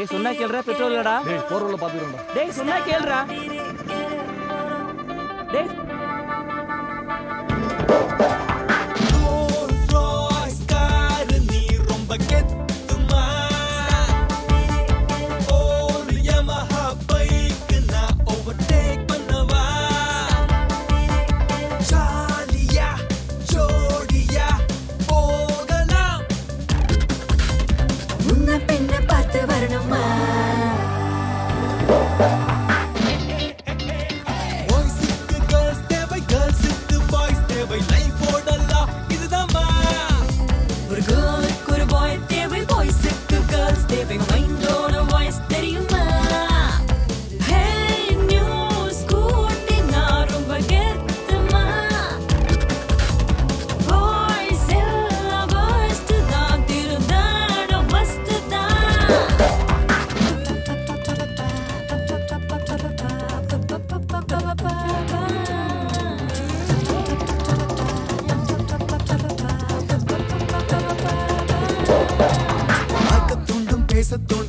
டேய் சொன்னா கேளுடா பெட்ரோல் இல்லடா டேய் போறவங்கள பாத்துக்கிறோம்டா டேய் சொன்னா கேளுடா டேய் முன்ன பின்ன பார்த்து வரணுமா ஒரு கேர்ளுக்கு ஒரு பாய் தேவை பாய்ஸுக்கு கேர்ள்ஸ் தேவை மைண்டோட வாய்ஸ் தெரியுமா ஹே நியூ ஸ்கூட்டி நான் ரொம்ப கெத்துமா பாய்ஸ் எல்லாம் பஸ்ட் தான் திருந்தாட பஸ்ட் பார்க்க தூண்டும் பேச தூண்டும்